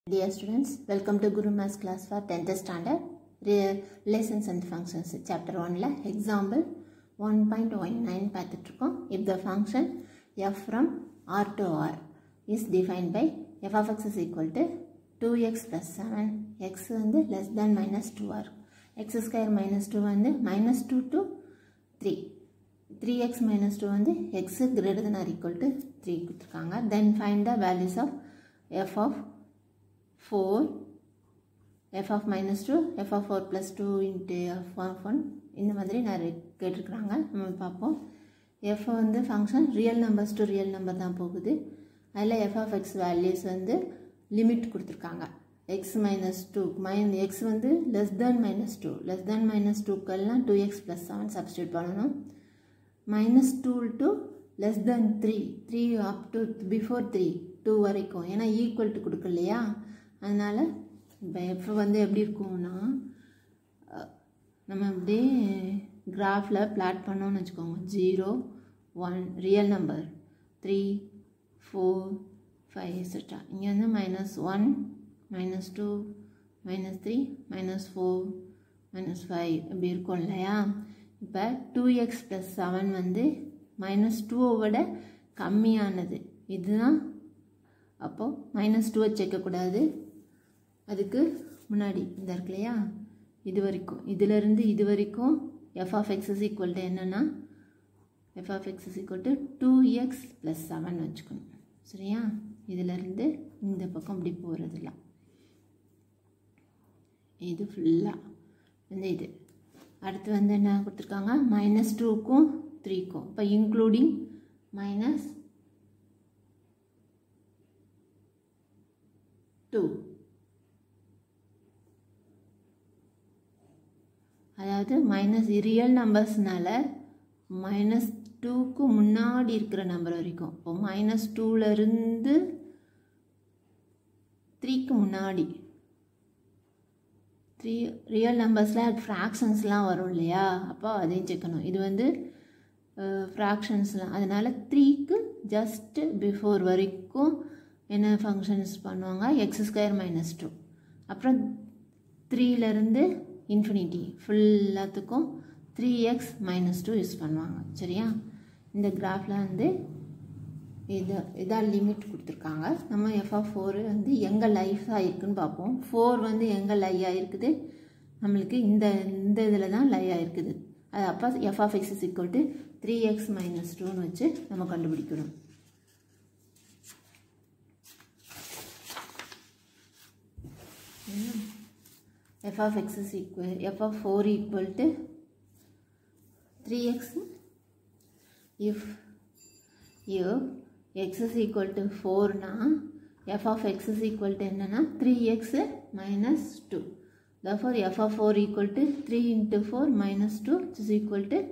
Dear students, welcome to Guru Maths class for 10th standard Re- Relations and Functions chapter 1ல example 1.19 பார்த்துட்டு இருக்கோம் if the function f from r to r is defined by f of x is equal to 2x plus 7 x வந்து less than minus 2r x square minus 2 வந்து minus 2 to 3 3x minus 2 வந்து x greater than or equal to 3 கொடுத்துருக்காங்க then find the values of f of 4 f of minus 2 f of 4 plus 2 into f of 1 இந்த மாதிரி நிறைய கேட்டிருக்கிறாங்க நம்ம பார்ப்போம் f வந்து function real numbers to real number தான் போகுது அதில் f of x வேல்யூஸ் வந்து லிமிட் கொடுத்துருக்காங்க எக்ஸ் மைனஸ் டூ மைன் எக்ஸ் வந்து less than minus two less than minus டூக்கெல்லாம் two x plus seven substitute பண்ணணும் minus two to less than three three up to before three two வரைக்கும் ஏன்னா equal to கொடுக்கலையா அதனால் இப்போ எஃப் வந்து எப்படி இருக்கும்னா அஹ், நம்ம அப்படியே கிராஃபில் பிளாட் பண்ணோம்னு வச்சுக்கோங்க zero one real number three four five extra இங்கே வந்து minus one minus two minus three minus four minus five இப்படி இருக்கும் இல்லையா இப்போ டூ எக்ஸ் ப்ளஸ் செவன் வந்து மைனஸ் டூவை விட கம்மியானது இதுதான் அப்போது மைனஸ் டூவை சேர்க்கக்கூடாது அதுக்கு முன்னாடி இந்த இருக்கு இல்லையா இது வரைக்கும் இதிலிருந்து இது வரைக்கும் f of x is equal to என்னென்னா f of x is equal to two x plus seven வச்சுக்கணும் சரியா இதிலிருந்து இந்த பக்கம் இப்படி போகிறதுலாம் இது ஃபுல்லாக வந்து இது அடுத்து வந்து என்ன கொடுத்துருக்காங்க மைனஸ் டூக்கும் த்ரீக்கும் இப்போ இன்க்ளூடிங் மைனஸ் டூ அதாவது மைனஸ் ரியல் நம்பர்ஸ்னால மைனஸ் டூக்கு முன்னாடி இருக்கிற நம்பர் வரைக்கும் இப்போ மைனஸ் டூலேருந்து த்ரீக்கு முன்னாடி த்ரீ ரியல் நம்பர்ஸில் ஃப்ராக்ஷன்ஸ்லாம் வரும் இல்லையா அப்போ அதையும் சேர்க்கணும் இது வந்து ஃப்ராக்ஷன்ஸ்லாம் அதனால் த்ரீக்கு ஜஸ்ட்டு பிஃபோர் வரைக்கும் என்ன ஃபங்க்ஷன்ஸ் பண்ணுவாங்க எக்ஸ் ஸ்கொயர் மைனஸ் டூ அப்புறம் த்ரீலேருந்து இன்ஃபினிட்டி ஃபுல்லாத்துக்கும் three x minus two use பண்ணுவாங்க சரியா இந்த கிராஃபில் வந்து இது இதான் லிமிட் கொடுத்துருக்காங்க நம்ம எஃப் ஆஃப் ஃபோர் வந்து எங்கே லைஃப் ஆகிருக்குன்னு பார்ப்போம் ஃபோர் வந்து எங்கே லை ஆகிருக்குது நம்மளுக்கு இந்த இந்த இதில் தான் லை ஆகிருக்குது அது அப்போ f of x is equal to three x minus டூன்னு வச்சு நம்ம கண்டுபிடிக்கணும் f of x is equal f of four equal to three x if if x is equal to 4 na f of x is equal to என்னன்னா 3x minus 2 therefore f of 4 equal to 3 into 4 minus 2 which is equal to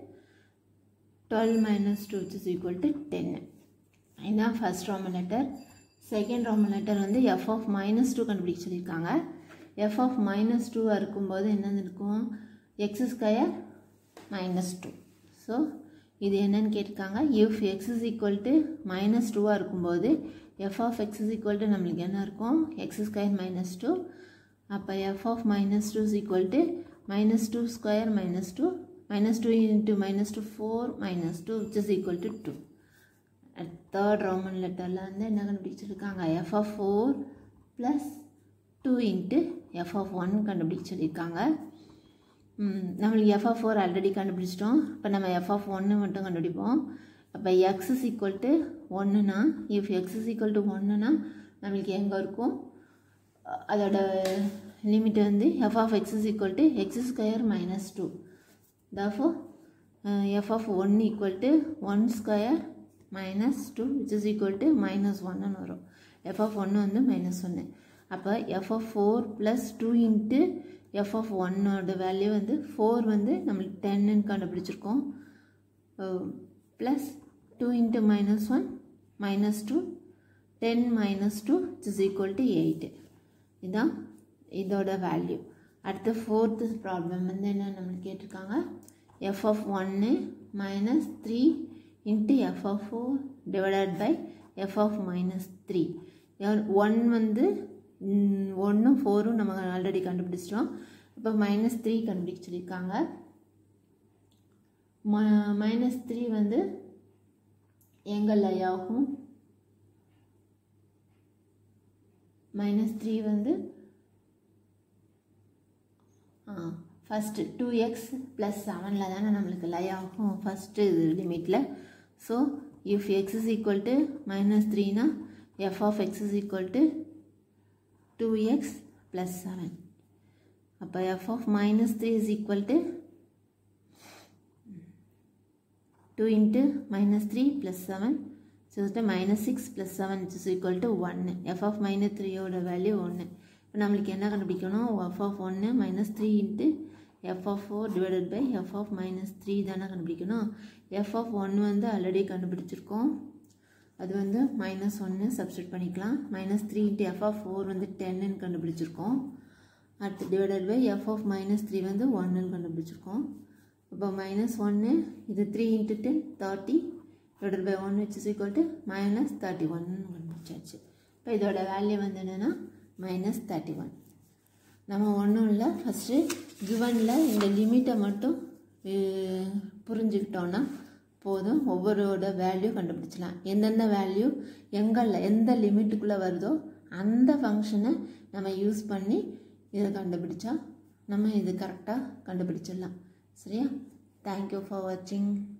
12 minus 2 which is equal to 10 இதுதான் first Roman letter second Roman letter வந்து f of minus two கண்டுபிடிக்க சொல்லியிருக்காங்க f of minus டூவாக இருக்கும்போது என்னென்னு இருக்கும் x square minus two so இது என்னன்னு கேட்டிருக்காங்க if x is equal to minus டூவாக இருக்கும்போது f of x is equal to நம்மளுக்கு என்ன இருக்கும் எக்ஸ் ஸ்கொயர் மைனஸ் டூ அப்போ f of minus two is equal to minus two square minus two minus two into minus two four minus two which is equal to two third Roman லெட்டரில் வந்து என்ன கண்டுபிடிச்சிருக்காங்க f of four plus two into f of one கண்டுபிடிச்சு சொல்லியிருக்காங்க ம், நம்மளுக்கு F of four already கண்டுபிடிச்சிட்டோம் இப்போ நம்ம எஃப் ஆஃப் ஒன்று மட்டும் கண்டுபிடிப்போம் அப்போ எக்ஸ் இஸ் ஈக்குவல் டு ஒன்றுனா if x is equal to ஒன்றுனா நம்மளுக்கு எங்கே இருக்கும் அ- அதோட லிமிட் வந்து f of x is equal to x square minus two therefore f of one equal to one square minus two which is equal to minus ஒன்னு வரும் f of ஒன்று வந்து மைனஸ் ஒன்று அப்போ f of four plus two into f of ஒன்னோட value வந்து four வந்து நம்மளுக்கு டென்னு கண்டுபிடிச்சிருக்கோம் plus two into minus one minus two ten minus two is equal to eight இதுதான் இதோட வேல்யூ அடுத்து ஃபோர்த்து ப்ராப்ளம் வந்து என்ன நம்மளுக்கு கேட்டிருக்காங்க எஃப் ஆஃப் ஒன்று minus three into f of four divided by f of minus three one வந்து ஒன்றும் ஃபோரும் நம்ம ஆல்ரெடி கண்டுபிடிச்சிட்டோம் இப்போ மைனஸ் த்ரீ கண்டுபிடிக்க சொல்லியிருக்காங்க மைனஸ் த்ரீ வந்து எங்கே லை ஆகும் மைனஸ் த்ரீ வந்து ஃபஸ்ட்டு டூ எக்ஸ் ப்ளஸ் செவனில் தானே நம்மளுக்கு லை ஆகும் ஃபஸ்ட்டு லிமிட்டில் so if x is equal to minus த்ரீனா f of x is equal to two x plus seven அப்போ f of minus three is equal to two into minus three plus seven so minus six plus seven is equal to ஒன்று f of minus த்ரீயோட value ஒன்று இப்போ நம்மளுக்கு என்ன கண்டுபிடிக்கணும் f of ஒன்று minus three into f of four divided by f of minus three தானே கண்டுபிடிக்கணும் எஃப் ஆஃப் ஒன் வந்து ஆல்ரெடி கண்டுபிடிச்சிருக்கோம் அது வந்து மைனஸ் ஒன்று சப்ஸ்டியூட் பண்ணிக்கலாம் minus three into f of four வந்து டென்னு கண்டுபிடிச்சிருக்கோம் அடுத்து divided by f of minus three வந்து ஒன்றுன்னு கண்டுபிடிச்சிருக்கோம் இப்போ மைனஸ் ஒன்று இது three into ten thirty divided by one which is equal to minus thirty ஒன்னு கண்டுபிடிச்சாச்சு இப்போ இதோட வேல்யூ வந்து என்னென்னா மைனஸ் தேர்ட்டி ஒன் நம்ம ஒன்றும் இல்லை ஃபஸ்ட்டு கிவனில் இந்த லிமிட்டை மட்டும் புரிஞ்சுக்கிட்டோன்னா போதும் ஒவ்வொருவோட வேல்யூ கண்டுபிடிச்சலாம் எந்தெந்த வேல்யூ எங்களில் எந்த லிமிட்டுக்குள்ளே வருதோ அந்த ஃபங்க்ஷனை நம்ம யூஸ் பண்ணி இதை கண்டுபிடிச்சா நம்ம இது கரெக்டாக கண்டுபிடிச்சிடலாம் சரியா தேங்க்யூ ஃபார் வாட்சிங்